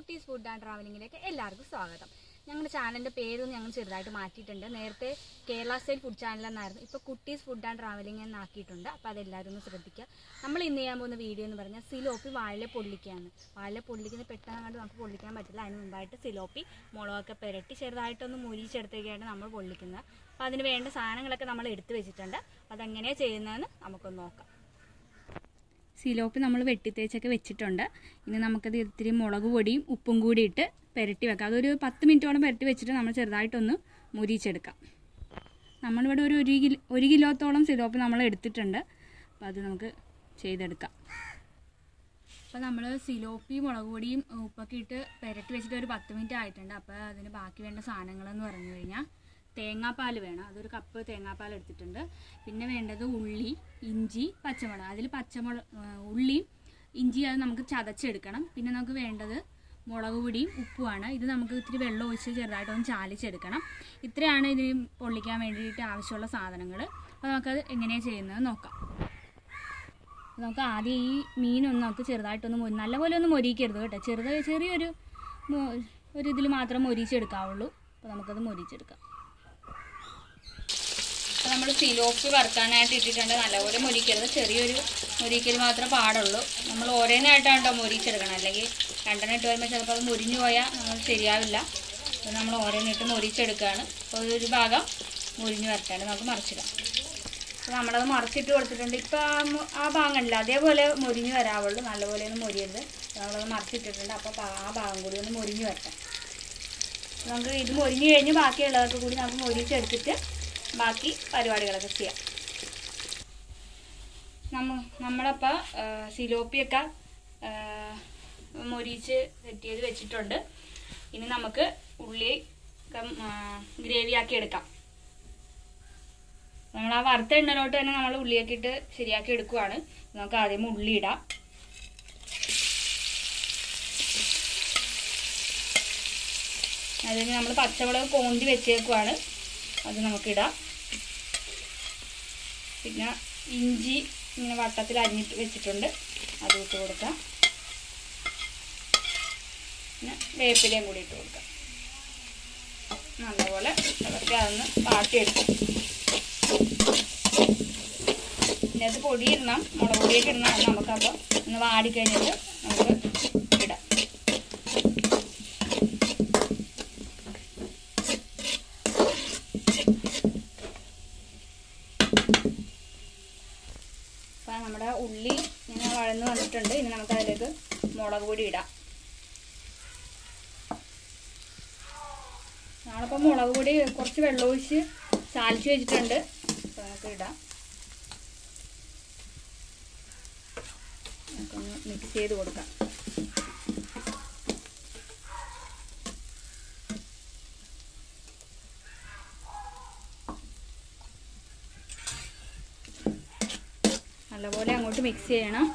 കുട്ടീസ് food and ട്രാവലിങ്ങിലേക്ക് എല്ലാവർക്കും സ്വാഗതം ഞങ്ങളുടെ ചാനലിൻ്റെ പേരൊന്ന് ഞങ്ങൾ ചെറുതായിട്ട് മാറ്റിയിട്ടുണ്ട് നേരത്തെ കേരള സ്റ്റൈൽ ഫുഡ് ചാനൽ എന്നായിരുന്നു ഇപ്പോൾ കുട്ടീസ് ഫുഡ് ആൻഡ് ട്രാവലിംഗ് എന്നാക്കിയിട്ടുണ്ട് അപ്പോൾ അതെല്ലാവരും ഒന്ന് ശ്രദ്ധിക്കുക നമ്മൾ ഇന്ന് ചെയ്യാൻ പോകുന്ന വീഡിയോ എന്ന് പറഞ്ഞാൽ സിലോപ്പി വാഴ പൊള്ളിക്കുകയാണ് വാഴ പൊള്ളിക്കുന്ന പെട്ടെന്ന് അങ്ങോട്ട് നമുക്ക് പൊള്ളിക്കാൻ പറ്റില്ല അതിന് മുമ്പായിട്ട് സിലോപ്പി മുളകൊക്കെ പുരട്ടി ചെറുതായിട്ടൊന്ന് മുരിച്ചെടുത്തേക്കാണ് നമ്മൾ പൊള്ളിക്കുന്നത് അപ്പോൾ അതിന് വേണ്ട സാധനങ്ങളൊക്കെ നമ്മൾ എടുത്തു വെച്ചിട്ടുണ്ട് അതെങ്ങനെയാണ് ചെയ്യുന്നതെന്ന് നമുക്കൊന്ന് നോക്കാം സിലോപ്പി നമ്മൾ വെട്ടിത്തേച്ചൊക്കെ വെച്ചിട്ടുണ്ട് ഇനി നമുക്കത് ഇത്തിരി മുളക് പൊടിയും ഉപ്പും കൂടി ഇട്ട് പുരട്ടി വെക്കാം അതൊരു പത്ത് മിനിറ്റോളം പുരട്ടി വെച്ചിട്ട് നമ്മൾ ചെറുതായിട്ടൊന്ന് മുരിച്ചെടുക്കാം നമ്മളിവിടെ ഒരു ഒരു കിലോ ഒരു കിലോത്തോളം സിലോപ്പ് നമ്മൾ എടുത്തിട്ടുണ്ട് അപ്പോൾ അത് നമുക്ക് ചെയ്തെടുക്കാം അപ്പോൾ നമ്മൾ സിലോപ്പി മുളക് പൊടിയും ഉപ്പൊക്കെ ഇട്ട് പുരട്ടി വെച്ചിട്ട് ഒരു പത്ത് മിനിറ്റ് ആയിട്ടുണ്ട് അപ്പോൾ അതിന് ബാക്കി വേണ്ട സാധനങ്ങളെന്ന് പറഞ്ഞു കഴിഞ്ഞാൽ തേങ്ങാപ്പാൽ വേണം അതൊരു കപ്പ് തേങ്ങാപ്പാൽ എടുത്തിട്ടുണ്ട് പിന്നെ വേണ്ടത് ഉള്ളി ഇഞ്ചി പച്ചമുളക് അതിൽ പച്ചമുളക് ഉള്ളിയും ഇഞ്ചി അത് നമുക്ക് ചതച്ചെടുക്കണം പിന്നെ നമുക്ക് വേണ്ടത് മുളക് പൊടിയും ഉപ്പുമാണ് ഇത് നമുക്ക് ഇത്തിരി വെള്ളം ഒഴിച്ച് ചെറുതായിട്ടൊന്ന് ചാലിച്ചെടുക്കണം ഇത്രയാണ് ഇതിന് പൊള്ളിക്കാൻ വേണ്ടിയിട്ട് ആവശ്യമുള്ള സാധനങ്ങൾ അപ്പോൾ നമുക്കത് എങ്ങനെയാണ് ചെയ്യുന്നത് നോക്കാം നമുക്ക് ആദ്യം ഈ മീനൊന്ന് നമുക്ക് ചെറുതായിട്ടൊന്ന് മൊരി നല്ലപോലെ ഒന്ന് മൊരിക്കരുത് കേട്ടോ ചെറുത് ചെറിയൊരു മൊ- ഒരു ഇതിൽ മാത്രം മൊരിച്ചെടുക്കാവുള്ളൂ അപ്പോൾ നമുക്കത് മൊരിച്ചെടുക്കാം അപ്പോൾ നമ്മൾ സിലോപ്പ് വറുക്കാനായിട്ട് ഇട്ടിട്ടുണ്ട് നല്ലപോലെ മൊരിക്കരുത് ചെറിയൊരു മൊരിക്കൽ മാത്രമേ പാടുള്ളൂ നമ്മൾ ഓരോന്നായിട്ടാണ് കേട്ടോ മൊരിച്ചെടുക്കണം അല്ലെങ്കിൽ രണ്ടെണ്ണം ഇട്ട് വരുമ്പോൾ ചിലപ്പോൾ അത് മുരിഞ്ഞു പോയാൽ നമ്മൾ ശരിയാവില്ല അപ്പോൾ നമ്മൾ ഓരോന്നിട്ട് മൊരിച്ചെടുക്കുകയാണ് അപ്പോൾ ഒരു ഭാഗം മുരിഞ്ഞു വരട്ടാണ്ട് നമുക്ക് മറിച്ചിടാം അപ്പോൾ നമ്മളത് മറിച്ചിട്ട് കൊടുത്തിട്ടുണ്ട് ഇപ്പോൾ ആ മു- ആ ഭാഗം കണ്ടില്ല അതേപോലെ മൊരിഞ്ഞു വരാവുള്ളൂ നല്ലപോലെ ഒന്ന് മൊരിയരുത് നമ്മളത് മറിച്ചിട്ടിട്ടുണ്ട് അപ്പോൾ പാ- ആ ഭാഗം കൂടി ഒന്ന് മൊരിഞ്ഞു വരട്ടെ അപ്പോൾ നമുക്ക് ഇത് മൊരിഞ്ഞു കഴിഞ്ഞ് ബാക്കിയുള്ളതൊക്കെ കൂടി നമുക്ക് മൊരിച്ചെടുത്തിട്ട് ബാക്കി പരിപാടികളൊക്കെ ചെയ്യാം നമ്മ നമ്മളപ്പോൾ സിലോപ്പിയൊക്കെ ആ, മൊരിച്ച് സെറ്റ് ചെയ്ത് വെച്ചിട്ടുണ്ട് ഇനി നമുക്ക് ഉള്ളി ഗ്രേവി ആക്കി എടുക്കാം നമ്മൾ ആ വറുത്ത എണ്ണയിലോട്ട് തന്നെ നമ്മൾ ഉള്ളിയൊക്കെ ഇട്ട് ശരിയാക്കി എടുക്കുവാണ് നമുക്ക് ആദ്യം ഉള്ളി ഇടാം അതിന് നമ്മൾ പച്ചമുളക് കോന്തി വെച്ചേക്കുവാണ് അത് നമുക്കിടാം പിന്നെ ഇഞ്ചി ഇങ്ങനെ വട്ടത്തിൽ അരിഞ്ഞിട്ട് വെച്ചിട്ടുണ്ട് അത് ഇട്ട് കൊടുക്കാം പിന്നെ വേപ്പിലയും കൂടി ഇട്ട് കൊടുക്കാം നല്ലപോലെ ഇളക്കി അതൊന്ന് വാട്ടിയെടുക്കും ഇതിനകത്ത് പൊടി ഇടണം മുളക് പൊടിയൊക്കെ ഇടണം അത് നമുക്കപ്പോൾ ഒന്ന് വാടിക്കഴിഞ്ഞിട്ട് നമുക്ക് ഇടാം അപ്പം നമ്മുടെ ഉള്ളി ഇങ്ങനെ വഴന്ന് വന്നിട്ടുണ്ട് ഇനി നമുക്ക് അതിലേക്ക് മുളക് പൊടി ഇടാം നമ്മളിപ്പോൾ മുളക് പൊടി കുറച്ച് വെള്ളം ഒഴിച്ച് ചാലിച്ച് വെച്ചിട്ടുണ്ട് അപ്പോൾ നമുക്ക് ഇടാം നമുക്കൊന്ന് മിക്സ് ചെയ്ത് കൊടുക്കാം നല്ലപോലെ അങ്ങോട്ട് മിക്സ് ചെയ്യണം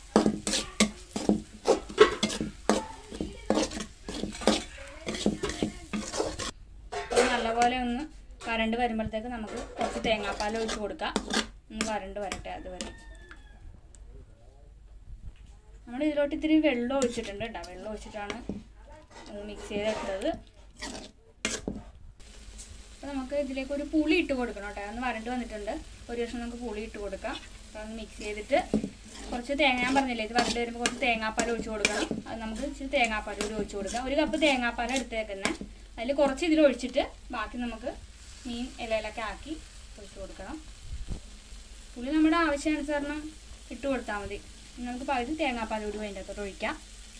ഇത് നല്ലപോലെ ഒന്ന് കരണ്ട് വരുമ്പോഴത്തേക്ക് നമുക്ക് കുറച്ച് തേങ്ങാപ്പാൽ ഒഴിച്ച് കൊടുക്കാം ഒന്ന് കരണ്ട് വരട്ടെ അതുവരെ നമ്മൾ ഇതിലോട്ട് ഇത്തിരി വെള്ളം ഒഴിച്ചിട്ടുണ്ട് കേട്ടോ വെള്ളം ഒഴിച്ചിട്ടാണ് ഒന്ന് മിക്സ് ചെയ്തെടുത്തത് അപ്പോൾ നമുക്ക് ഇതിലേക്ക് ഒരു പുളി ഇട്ട് കൊടുക്കണം കേട്ടോ ഒന്ന് വരണ്ട് വന്നിട്ടുണ്ട് ഒരു ദിവസം നമുക്ക് പുളി ഇട്ട് കൊടുക്കാം അപ്പോൾ ഒന്ന് മിക്സ് ചെയ്തിട്ട് കുറച്ച് തേങ്ങ ഞാൻ പറഞ്ഞില്ലേ ഇത് വരണ്ട് വരുമ്പോൾ കുറച്ച് തേങ്ങാപ്പാൽ ഒഴിച്ച് കൊടുക്കണം അത് നമുക്ക് ഇച്ചിരി തേങ്ങാപ്പാൽ കൂടി ഒഴിച്ച് കൊടുക്കാം ഒരു കപ്പ് തേങ്ങാപ്പാൽ എടുത്തേക്കുന്നത് അതിൽ കുറച്ച് ഇതിൽ ഒഴിച്ചിട്ട് ബാക്കി നമുക്ക് മീൻ ഇലയിലൊക്കെ ആക്കി ഒഴിച്ച് കൊടുക്കണം പുളി നമ്മുടെ ആവശ്യാനുസരണം ഇട്ട് കൊടുത്താൽ മതി ഇനി നമുക്ക് പകുതി തേങ്ങാപ്പാൽ കൂടി അതിൻ്റെ അകത്തോട്ട് ഒഴിക്കാം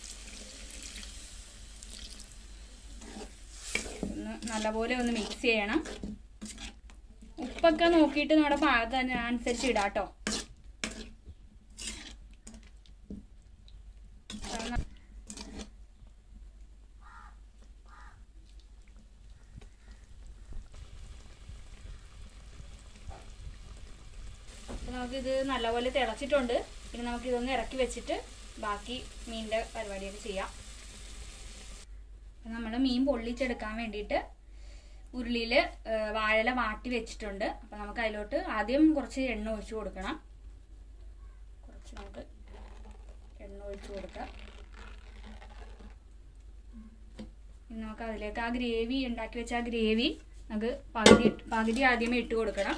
ഒന്ന് നല്ലപോലെ ഒന്ന് മിക്സ് ചെയ്യണം ഉപ്പൊക്കെ നോക്കിയിട്ട് നമ്മുടെ പാകത്തിന് അനുസരിച്ച് ഇടാം കേട്ടോ അപ്പോൾ നമുക്കിത് നല്ലപോലെ തിളച്ചിട്ടുണ്ട് ഇനി നമുക്ക് ഇതൊന്ന് ഇറക്കി വെച്ചിട്ട് ബാക്കി മീനിൻ്റെ പരിപാടിയൊക്കെ ചെയ്യാം അപ്പം നമ്മൾ മീൻ പൊള്ളിച്ചെടുക്കാൻ വേണ്ടിയിട്ട് ഉരുളിയിൽ വാഴല വാട്ടി വെച്ചിട്ടുണ്ട് അപ്പം നമുക്ക് അതിലോട്ട് ആദ്യം കുറച്ച് എണ്ണ ഒഴിച്ചു കൊടുക്കണം കുറച്ച് നമുക്ക് എണ്ണ ഒഴിച്ചു കൊടുക്കാം ഇനി നമുക്ക് അതിലേക്ക് ആ ഗ്രേവി ഉണ്ടാക്കി വെച്ച ആ ഗ്രേവി നമുക്ക് പകുതി പകുതി ആദ്യമേ ഇട്ട് കൊടുക്കണം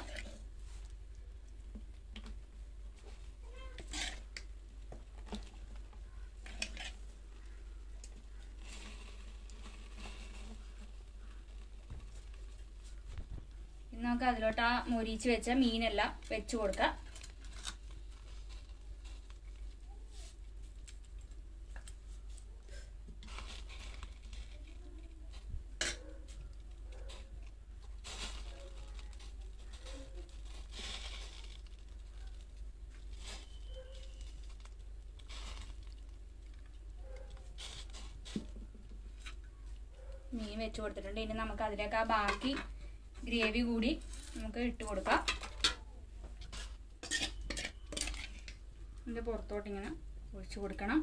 ഇനി നമുക്ക് അതിലോട്ട് ആ മൊരിച്ച് വെച്ച മീനെല്ലാം വെച്ച് കൊടുക്കാം മീൻ വെച്ച് കൊടുത്തിട്ടുണ്ട് ഇനി നമുക്ക് അതിലേക്ക് ആ ബാക്കി ഗ്രേവി കൂടി നമുക്ക് ഇട്ട് കൊടുക്കാം ഇതിൻ്റെ പുറത്തോട്ട് ഇങ്ങനെ ഒഴിച്ചു കൊടുക്കണം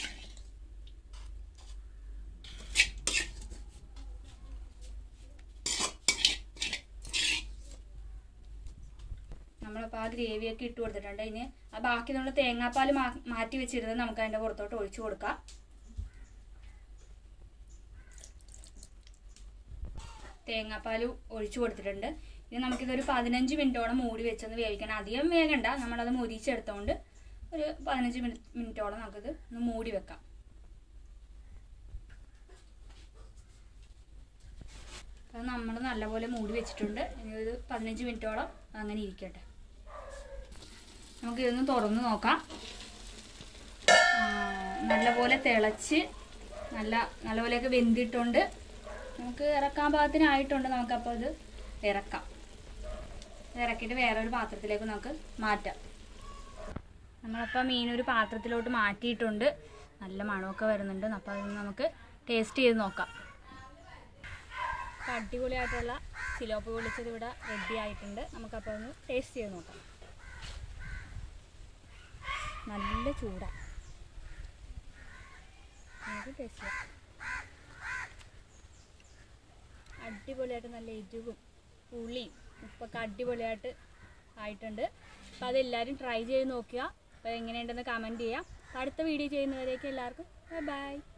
നമ്മളിപ്പോൾ ആ ഗ്രേവിയൊക്കെ ഇട്ട് കൊടുത്തിട്ടുണ്ട് ഇനി ആ ബാക്കി നമ്മൾ തേങ്ങാപ്പാൽ മാ- മാറ്റി വെച്ചിരുന്നത് നമുക്ക് അതിൻ്റെ പുറത്തോട്ട് ഒഴിച്ചു കൊടുക്കാം തേങ്ങാപ്പാൽ ഒഴിച്ചു കൊടുത്തിട്ടുണ്ട് ഇനി നമുക്കിതൊരു പതിനഞ്ച് മിനിറ്റോളം മൂടി വെച്ചൊന്ന് വേവിക്കണം അധികം വേഗണ്ട നമ്മളത് മൊരിച്ചെടുത്തോണ്ട് ഒരു പതിനഞ്ച് മിനിറ്റ് മിനിറ്റോളം നമുക്കിത് ഒന്ന് മൂടി വെക്കാം അത് നമ്മൾ നല്ലപോലെ മൂടി വെച്ചിട്ടുണ്ട് ഇനി ഒരു പതിനഞ്ച് മിനിറ്റോളം അങ്ങനെ ഇരിക്കട്ടെ നമുക്കിതൊന്ന് തുറന്ന് നോക്കാം ആ, നല്ലപോലെ തിളച്ച് നല്ല നല്ലപോലെയൊക്കെ വെന്തിട്ടുണ്ട് നമുക്ക് ഇറക്കാൻ പാകത്തിനായിട്ടുണ്ട് നമുക്കപ്പോൾ ഇത് ഇറക്കാം ഇത് ഇറക്കിയിട്ട് വേറൊരു പാത്രത്തിലേക്ക് നമുക്ക് മാറ്റാം നമ്മളപ്പോൾ മീൻ ഒരു പാത്രത്തിലോട്ട് മാറ്റിയിട്ടുണ്ട് നല്ല മണമൊക്കെ വരുന്നുണ്ട് അപ്പോൾ അത് നമുക്ക് ടേസ്റ്റ് ചെയ്ത് നോക്കാം അപ്പോൾ അടിപൊളിയായിട്ടുള്ള സിലോപ്പ് പൊളിച്ചത് ഇവിടെ റെഡി ആയിട്ടുണ്ട് നമുക്കപ്പോൾ ഒന്ന് ടേസ്റ്റ് ചെയ്ത് നോക്കാം നല്ല ചൂടാണ് നമുക്ക് ടേസ്റ്റ് ചെയ്യാം അടിപൊളിയായിട്ട് നല്ല എരിവും പുളിയും ഉപ്പൊക്കെ അടിപൊളിയായിട്ട് ആയിട്ടുണ്ട് അപ്പോൾ അതെല്ലാവരും ട്രൈ ചെയ്ത് നോക്കുക അപ്പോൾ എങ്ങനെയുണ്ടെന്ന് കമൻറ്റ് ചെയ്യാം അപ്പോൾ അടുത്ത വീഡിയോ ചെയ്യുന്നവരേക്ക് എല്ലാവർക്കും ബൈ ബൈ